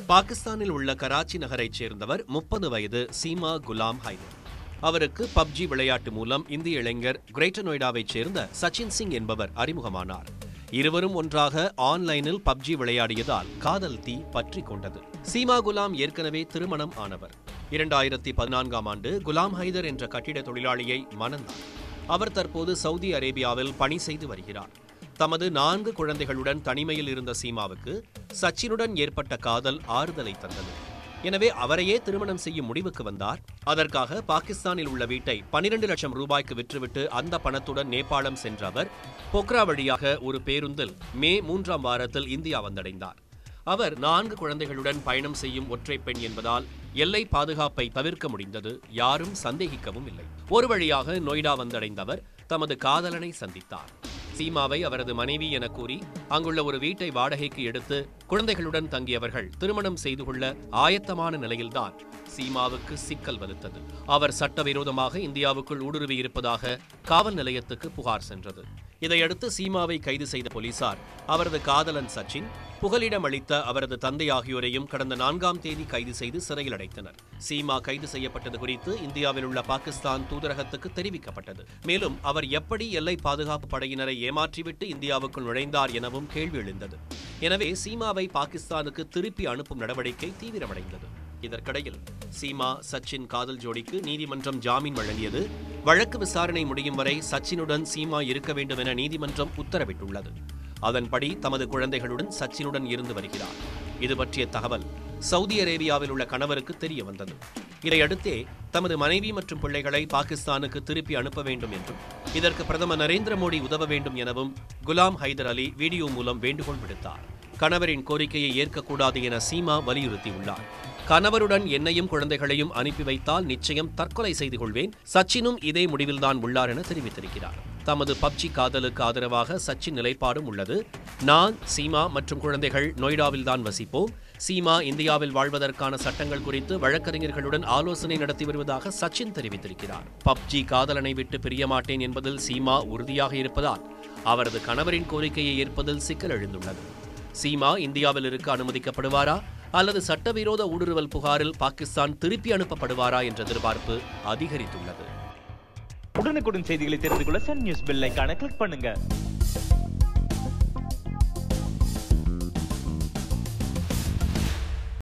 பாகிஸ்தானில் உள்ள கராச்சி நகரைச் சேர்ந்தவர் முப்பது வயது சீமா குலாம் ஹைதர் அவருக்கு பப்ஜி விளையாட்டு மூலம் இந்திய இளைஞர் கிரேட்டர் நொய்டாவைச் சேர்ந்த சச்சின் சிங் என்பவர் அறிமுகமானார் இருவரும் ஒன்றாக ஆன்லைனில் பப்ஜி விளையாடியதால் காதல் தீ பற்றி கொண்டது சீமா குலாம் ஏற்கனவே திருமணம் ஆனவர் இரண்டாயிரத்தி பதினான்காம் ஆண்டு குலாம் ஹைதர் என்ற கட்டிட தொழிலாளியை மணந்தார் அவர் தற்போது சவுதி அரேபியாவில் பணி செய்து வருகிறார் தமது நான்கு குழந்தைகளுடன் தனிமையில் இருந்த சீமாவுக்கு சச்சினுடன் ஏற்பட்ட காதல் ஆறுதலை தந்தது எனவே அவரையே திருமணம் செய்யும் முடிவுக்கு வந்தார் அதற்காக பாகிஸ்தானில் உள்ள வீட்டை 12 லட்சம் ரூபாய்க்கு விற்றுவிட்டு அந்த பணத்துடன் நேபாளம் சென்ற அவர் பொக்ரா வழியாக ஒரு பேருந்தில் மே மூன்றாம் வாரத்தில் இந்தியா வந்தடைந்தார் அவர் நான்கு குழந்தைகளுடன் பயணம் செய்யும் ஒற்றை பெண் என்பதால் எல்லை பாதுகாப்பை தவிர்க்க முடிந்தது யாரும் சந்தேகிக்கவும் இல்லை ஒரு வழியாக நொய்டா வந்தடைந்தவர் தமது காதலனை சந்தித்தார் சீமாவை அவரது மனைவி என கூறி அங்குள்ள ஒரு வீட்டை வாடகைக்கு எடுத்து குழந்தைகளுடன் தங்கியவர்கள் திருமணம் செய்து கொள்ள ஆயத்தமான நிலையில்தான் சீமாவுக்கு சிக்கல் வலுத்தது அவர் சட்டவிரோதமாக இந்தியாவுக்குள் ஊடுருவி இருப்பதாக காவல் நிலையத்துக்கு புகார் சென்றது இதையடுத்து சீமாவை கைது செய்த போலீசார் அவரது காதலன் சச்சின் புகலிடம் அளித்த அவரது தந்தை ஆகியோரையும் கடந்த நான்காம் தேதி கைது செய்து சிறையில் அடைத்தனர் சீமா கைது செய்யப்பட்டது குறித்து இந்தியாவில் உள்ள பாகிஸ்தான் தூதரகத்துக்கு தெரிவிக்கப்பட்டது மேலும் அவர் எப்படி எல்லை பாதுகாப்பு படையினரை ஏமாற்றிவிட்டு இந்தியாவுக்குள் நுழைந்தார் எனவும் கேள்வி எழுந்தது எனவே சீமாவை பாகிஸ்தானுக்கு திருப்பி அனுப்பும் நடவடிக்கை தீவிரமடைந்தது இதற்கிடையில் சீமா சச்சின் காதல் ஜோடிக்கு நீதிமன்றம் ஜாமீன் வழங்கியது வழக்கு விசாரணை முடியும் வரை சச்சினுடன் சீமா இருக்க வேண்டும் என நீதிமன்றம் உத்தரவிட்டுள்ளது அதன்படி தமது குழந்தைகளுடன் சச்சினுடன் இருந்து வருகிறார் இது பற்றிய தகவல் சவுதி அரேபியாவில் உள்ள கணவருக்கு தெரிய வந்தது இதையடுத்தே தமது மனைவி மற்றும் பிள்ளைகளை பாகிஸ்தானுக்கு திருப்பி அனுப்ப வேண்டும் என்றும் இதற்கு பிரதமர் நரேந்திர மோடி உதவ வேண்டும் எனவும் குலாம் ஹைதர் அலி வீடியோ மூலம் வேண்டுகோள் விடுத்தார் கணவரின் கோரிக்கையை ஏற்கக்கூடாது என சீமா வலியுறுத்தியுள்ளார் கணவருடன் என்னையும் குழந்தைகளையும் அனுப்பி வைத்தால் நிச்சயம் தற்கொலை செய்து கொள்வேன் சச்சினும் இதே முடிவில்தான் உள்ளார் என தெரிவித்திருக்கிறார் தமது பப்ஜி காதலுக்கு ஆதரவாக சச்சின் நிலைப்பாடும் உள்ளது நான் சீமா மற்றும் குழந்தைகள் நொய்டாவில் தான் வசிப்போம் சீமா இந்தியாவில் வாழ்வதற்கான சட்டங்கள் குறித்து வழக்கறிஞர்களுடன் ஆலோசனை நடத்தி வருவதாக சச்சின் தெரிவித்திருக்கிறார் பப்ஜி காதலனை விட்டு பிரிய மாட்டேன் என்பதில் சீமா உறுதியாக இருப்பதால் அவரது கணவரின் கோரிக்கையை ஏற்பதில் சிக்கல் எழுந்துள்ளது சீமா இந்தியாவில் இருக்க அனுமதிக்கப்படுவாரா அல்லது சட்டவிரோத ஊடுருவல் புகாரில் பாகிஸ்தான் திருப்பி அனுப்பப்படுவாரா என்ற எதிர்பார்ப்பு அதிகரித்துள்ளது உடனுக்குடன் செய்திகளை தெரிந்து கொள்ள சன் நியூஸ் பெல் ஐகானை கிளிக் பண்ணுங்க